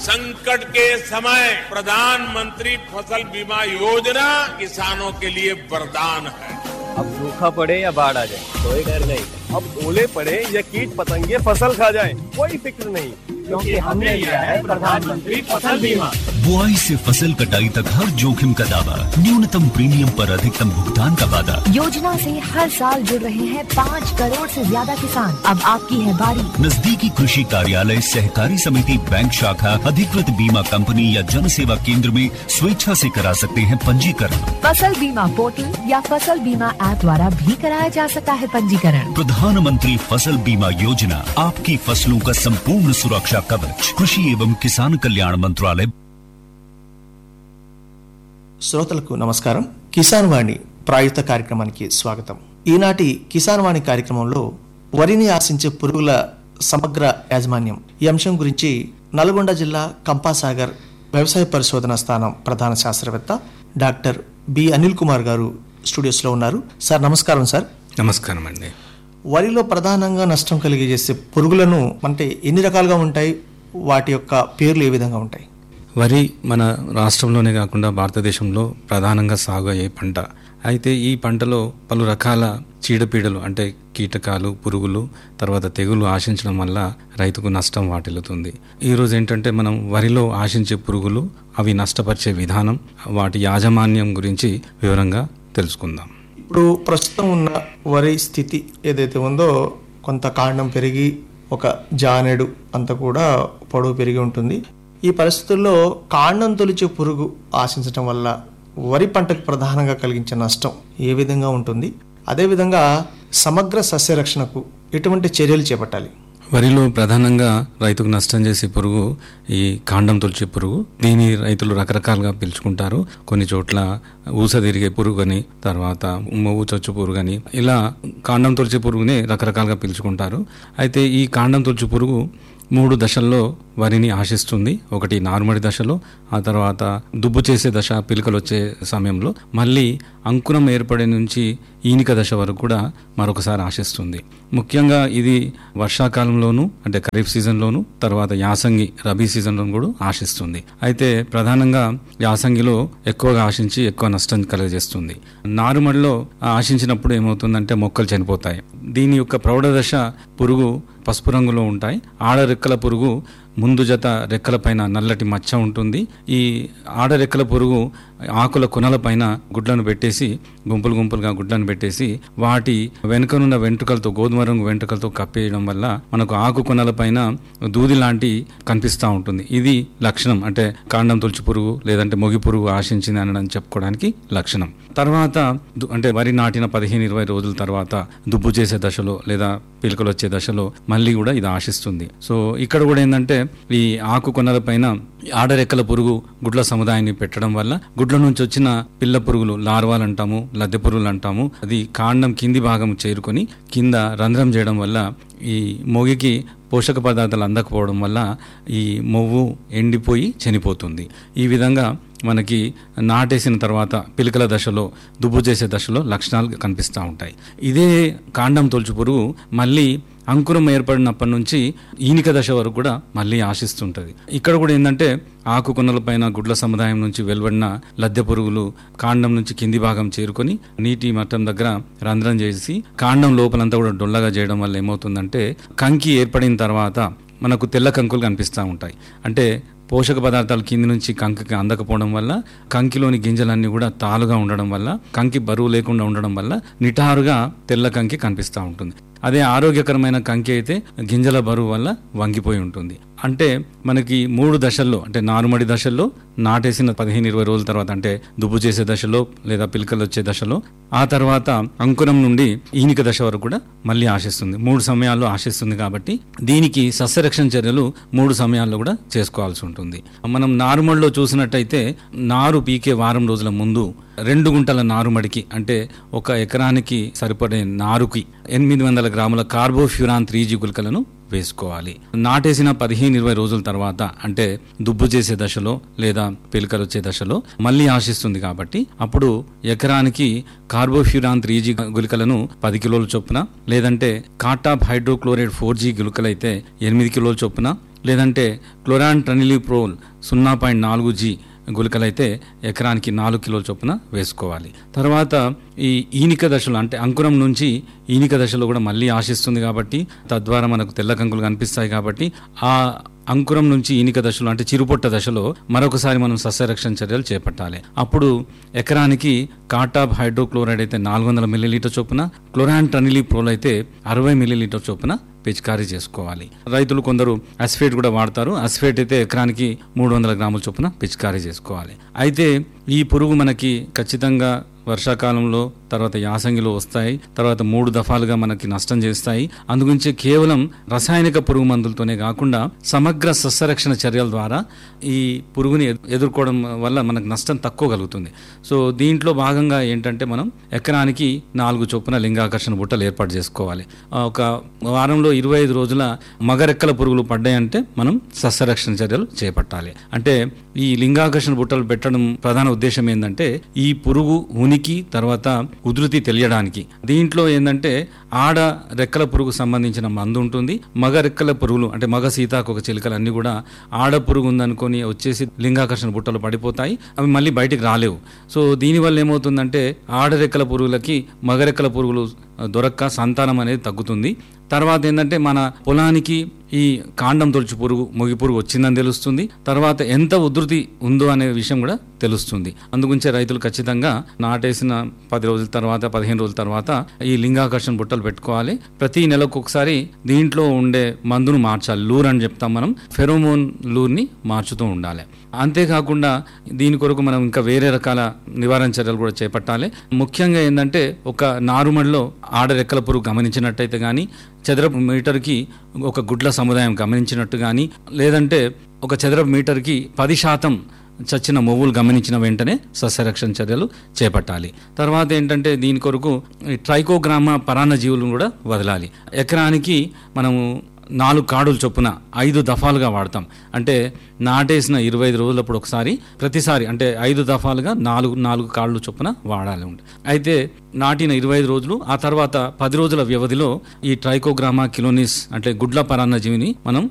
संकट के समय प्रधानमंत्री फसल बीमा योजना किसानों के लिए वरदान है अब सूखा पड़े या बाढ़ आ जाए कोई डर नहीं अब ओले पड़े या कीट पतंगे फसल खा जाए कोई फिक्र नहीं क्योंकि हमने लिया है प्रधानमंत्री फसल बीमा बुआई से फसल कटाई तक हर जोखिम का दावा न्यूनतम प्रीमियम पर अधिकतम भुगतान का वादा योजना से हर साल जुड़ रहे हैं पाँच करोड़ से ज्यादा किसान अब आपकी है बारी नजदीकी कृषि कार्यालय सहकारी समिति बैंक शाखा अधिकृत बीमा कंपनी या जन सेवा केंद्र में स्वेच्छा से करा सकते हैं पंजीकरण फसल बीमा पोर्टल या फसल बीमा ऐप द्वारा भी कराया जा सकता है पंजीकरण प्रधानमंत्री फसल बीमा योजना आपकी फसलों का संपूर्ण सुरक्षा कवच कृषि एवं किसान कल्याण मंत्रालय శ్రోతలకు నమస్కారం కిసాన్ వాణి ప్రాయుక్త కార్యక్రమానికి స్వాగతం ఈనాటి కిసాన్ వాణి కార్యక్రమంలో వరిని ఆశించే పురుగుల సమగ్ర యాజమాన్యం ఈ అంశం గురించి నల్గొండ జిల్లా కంపాసాగర్ వ్యవసాయ పరిశోధన స్థానం ప్రధాన శాస్త్రవేత్త డాక్టర్ బి అనిల్ కుమార్ గారు స్టూడియోస్లో ఉన్నారు సార్ నమస్కారం సార్ నమస్కారం అండి వరిలో ప్రధానంగా నష్టం కలిగజేసే పురుగులను అంటే ఎన్ని రకాలుగా ఉంటాయి వాటి యొక్క పేర్లు ఏ విధంగా ఉంటాయి వరి మన రాష్ట్రంలోనే కాకుండా భారతదేశంలో ప్రధానంగా సాగు అయ్యే పంట అయితే ఈ పంటలో పలు రకాల చీడపీడలు అంటే కీటకాలు పురుగులు తర్వాత తెగులు ఆశించడం వల్ల రైతుకు నష్టం వాటిల్లుతుంది ఈరోజు ఏంటంటే మనం వరిలో ఆశించే పురుగులు అవి నష్టపరిచే విధానం వాటి యాజమాన్యం గురించి వివరంగా తెలుసుకుందాం ఇప్పుడు ప్రస్తుతం ఉన్న వరి స్థితి ఏదైతే ఉందో కొంత కాండం పెరిగి ఒక జానెడు అంత కూడా పొడవు పెరిగి ఉంటుంది ఈ పరిస్థితుల్లో కాండం తొలిచే పురుగు ఆశించడం వల్ల వరి పంటకు ప్రధానంగా కలిగించే నష్టం ఏ విధంగా ఉంటుంది అదేవిధంగా సమగ్ర సస్యరక్షణకు ఎటువంటి చర్యలు చేపట్టాలి వరిలో ప్రధానంగా రైతుకు నష్టం చేసే పురుగు ఈ కాండం తొలిచే పురుగు దీని రైతులు రకరకాలుగా పిలుచుకుంటారు కొన్ని చోట్ల ఊస తిరిగే పురుగు అని తర్వాత మొవ్వు చొచ్చు పురుగు అని ఇలా కాండం తొలిచే పురుగుని రకరకాలుగా పిలుచుకుంటారు అయితే ఈ కాండం తొలిచే పురుగు మూడు దశల్లో వరిని ఆశిస్తుంది ఒకటి నార్మడి దశలో ఆ తర్వాత దుబ్బు చేసే దశ పిలకలు వచ్చే సమయంలో మళ్ళీ అంకురం ఏర్పడే నుంచి ఈనిక దశ వరకు కూడా మరొకసారి ఆశిస్తుంది ముఖ్యంగా ఇది వర్షాకాలంలోను అంటే ఖరీఫ్ సీజన్లోను తర్వాత యాసంగి రబీ సీజన్లోను కూడా ఆశిస్తుంది అయితే ప్రధానంగా యాసంగిలో ఎక్కువగా ఆశించి ఎక్కువ నష్టం కలుగజేస్తుంది నారుమడిలో ఆశించినప్పుడు ఏమవుతుందంటే మొక్కలు చనిపోతాయి దీని యొక్క ప్రౌఢ దశ పురుగు పసుపు రంగులో ఉంటాయి ఆడ రెక్కల పురుగు ముందు జత రెక్కలపైన నల్లటి మచ్చ ఉంటుంది ఈ ఆడ రెక్కల పురుగు ఆకుల కొనలపైన గుడ్లను పెట్టేసి గుంపులు గుంపులుగా గుడ్లను పెట్టేసి వాటి వెనుకనున్న వెంట్రుకలతో గోధుమ రంగు వెంట్రుకలతో కప్పేయడం వల్ల మనకు ఆకు కొనలపైన దూది లాంటి కనిపిస్తూ ఉంటుంది ఇది లక్షణం అంటే కాండం తులచి పురుగు లేదంటే మొగి పురుగు ఆశించింది అనడం చెప్పుకోవడానికి లక్షణం తర్వాత దు- అంటే వరి నాటిన పదిహేను ఇరవై రోజుల తర్వాత దుబ్బు చేసే దశలో లేదా పిలకలు వచ్చే దశలో మళ్ళీ కూడా ఇది ఆశిస్తుంది సో ఇక్కడ కూడా ఏంటంటే ఈ ఆకు కొనల పైన ఆడరెక్కల పురుగు గుడ్ల సముదాయాన్ని పెట్టడం వల్ల గుడ్ల నుంచి వచ్చిన పిల్ల పురుగులు లార్వాలు అంటాము లద్దె పురుగులు అంటాము అది కాండం కింది భాగం చేరుకొని కింద రంధ్రం చేయడం వల్ల ఈ మొగికి పోషక పదార్థాలు అందకపోవడం వల్ల ఈ మొవ్వు ఎండిపోయి చనిపోతుంది ఈ విధంగా మనకి నాటేసిన తర్వాత పిలకల దశలో దుబ్బు చేసే దశలో లక్షణాలు కనిపిస్తూ ఉంటాయి ఇదే కాండం తొలుచు పురుగు మళ్ళీ అంకురం ఏర్పడినప్పటి నుంచి ఈనిక దశ వరకు కూడా మళ్ళీ ఆశిస్తుంటుంది ఇక్కడ కూడా ఏంటంటే ఆకు కొనలపైన గుడ్ల సముదాయం నుంచి వెలువడిన లద్దె పురుగులు కాండం నుంచి కింది భాగం చేరుకొని నీటి మట్టం దగ్గర రంధ్రం చేసి కాండం లోపలంతా కూడా డొల్లగా చేయడం వల్ల ఏమవుతుందంటే కంకి ఏర్పడిన తర్వాత మనకు తెల్ల కంకులు కనిపిస్తూ ఉంటాయి అంటే పోషక పదార్థాలు కింది నుంచి కంకికి అందకపోవడం వల్ల కంకిలోని గింజలన్నీ కూడా తాలుగా ఉండడం వల్ల కంకి బరువు లేకుండా ఉండడం వల్ల నిటారుగా తెల్ల కంకి కనిపిస్తూ ఉంటుంది అదే ఆరోగ్యకరమైన కంకి అయితే గింజల బరువు వల్ల వంగిపోయి ఉంటుంది అంటే మనకి మూడు దశల్లో అంటే నారుమడి దశల్లో నాటేసిన పదిహేను ఇరవై రోజుల తర్వాత అంటే దుబ్బు చేసే దశలో లేదా పిలకలు వచ్చే దశలో ఆ తర్వాత అంకురం నుండి ఈనిక దశ వరకు కూడా మళ్ళీ ఆశిస్తుంది మూడు సమయాల్లో ఆశిస్తుంది కాబట్టి దీనికి సస్యరక్షణ చర్యలు మూడు సమయాల్లో కూడా చేసుకోవాల్సి ఉంటుంది మనం నారుమడిలో చూసినట్టయితే నారు పీకే వారం రోజుల ముందు రెండు గుంటల నారుమడికి అంటే ఒక ఎకరానికి సరిపడే నారుకి ఎనిమిది వందల గ్రాముల కార్బోఫ్యూరాన్ త్రీ జీ గుళికలను వేసుకోవాలి నాటేసిన పదిహేను ఇరవై రోజుల తర్వాత అంటే దుబ్బు చేసే దశలో లేదా పిలకలు వచ్చే దశలో మళ్ళీ ఆశిస్తుంది కాబట్టి అప్పుడు ఎకరానికి కార్బోఫ్యూరాన్ త్రీ జీ గుళికలను పది కిలోల చొప్పున లేదంటే కాటాప్ హైడ్రోక్లోరైడ్ ఫోర్ జీ గుళికలైతే ఎనిమిది కిలోల చొప్పున లేదంటే క్లోరాన్ ట్రనిలిప్రోల్ సున్నా పాయింట్ నాలుగు జీ గుళికలైతే ఎకరానికి నాలుగు కిలోల చొప్పున వేసుకోవాలి తర్వాత ఈ ఈనిక దశలో అంటే అంకురం నుంచి ఈనిక దశలో కూడా మళ్ళీ ఆశిస్తుంది కాబట్టి తద్వారా మనకు తెల్ల కంకులు కనిపిస్తాయి కాబట్టి ఆ అంకురం నుంచి ఈనిక దశలో అంటే చిరుపొట్ట దశలో మరొకసారి మనం సస్యరక్షణ చర్యలు చేపట్టాలి అప్పుడు ఎకరానికి కాటాబ్ హైడ్రోక్లోరైడ్ అయితే నాలుగు వందల మిల్లీలీటర్ చొప్పున క్లోరాన్ ట్రనిలిప్రోల్ అయితే అరవై మిల్లీలీటర్ చొప్పున పిచికారీ చేసుకోవాలి రైతులు కొందరు అస్ఫేట్ కూడా వాడతారు అస్ఫేట్ అయితే ఎకరానికి మూడు వందల గ్రాముల చొప్పున పిచికారీ చేసుకోవాలి అయితే ఈ పురుగు మనకి ఖచ్చితంగా వర్షాకాలంలో తర్వాత యాసంగిలో వస్తాయి తర్వాత మూడు దఫాలుగా మనకి నష్టం చేస్తాయి అందుగురించి కేవలం రసాయనిక పురుగు మందులతోనే కాకుండా సమగ్ర సస్యరక్షణ చర్యల ద్వారా ఈ పురుగుని ఎదు- ఎదుర్కోవడం వల్ల మనకు నష్టం తక్కువ కలుగుతుంది సో దీంట్లో భాగంగా ఏంటంటే మనం ఎకరానికి నాలుగు చొప్పున లింగాకర్షణ బుట్టలు ఏర్పాటు చేసుకోవాలి ఆ, ఒక వారంలో ఇరవై ఐదు రోజుల మగరెక్కల పురుగులు పడ్డాయంటే మనం సస్యరక్షణ చర్యలు చేపట్టాలి అంటే ఈ లింగాకర్షణ బుట్టలు పెట్టడం ప్రధాన ఉద్దేశం ఏంటంటే ఈ పురుగు ఉనికి తర్వాత ఉధృతి తెలియడానికి దీంట్లో ఏంటంటే ఆడ రెక్కల పురుగు సంబంధించిన మందు ఉంటుంది మగ రెక్కల పురుగులు అంటే మగ సీతాకొక చిలుకలు అన్ని కూడా ఆడ పురుగు ఉందనుకొని వచ్చేసి లింగాకర్షణ బుట్టలు పడిపోతాయి అవి మళ్ళీ బయటికి రాలేవు సో దీనివల్ల ఏమవుతుందంటే ఆడ రెక్కల పురుగులకి మగ రెక్కల పురుగులు దొరక్క సంతానం అనేది తగ్గుతుంది తర్వాత ఏంటంటే మన పొలానికి ఈ కాండం తొలచి పురుగు మొగి పురుగు వచ్చిందని తెలుస్తుంది తర్వాత ఎంత ఉధృతి ఉందో అనే విషయం కూడా తెలుస్తుంది అందుగురించే రైతులు ఖచ్చితంగా నాటేసిన పది రోజుల తర్వాత పదిహేను రోజుల తర్వాత ఈ లింగాకర్షణ బుట్టలు పెట్టుకోవాలి ప్రతి నెలకు ఒకసారి దీంట్లో ఉండే మందును మార్చాలి లూర్ అని చెప్తాం మనం ఫెరోమోన్ లూర్ని మార్చుతూ ఉండాలి అంతేకాకుండా దీని కొరకు మనం ఇంకా వేరే రకాల నివారణ చర్యలు కూడా చేపట్టాలి ముఖ్యంగా ఏంటంటే ఒక నారుమడిలో ఆడ రెక్కల పురుగు గమనించినట్టయితే కానీ చదరపు మీటర్కి ఒక గుడ్ల సముదాయం గమనించినట్టు కానీ లేదంటే ఒక చదరపు మీటర్కి పది శాతం చచ్చిన మొవ్వులు గమనించిన వెంటనే సస్యరక్షణ చర్యలు చేపట్టాలి తర్వాత ఏంటంటే దీని కొరకు ఈ ట్రైకోగ్రామా పరాన్న జీవులను కూడా వదలాలి ఎకరానికి మనము నాలుగు కాడులు చొప్పున ఐదు దఫాలుగా వాడతాం అంటే నాటేసిన ఇరవై ఐదు రోజులప్పుడు ఒకసారి ప్రతిసారి అంటే ఐదు దఫాలుగా నాలుగు నాలుగు కాళ్ళు చొప్పున వాడాలి ఉండే అయితే నాటిన ఇరవై ఐదు రోజులు ఆ తర్వాత పది రోజుల వ్యవధిలో ఈ ట్రైకోగ్రామా కిలోనిస్ అంటే గుడ్ల పరాన్న జీవిని మనం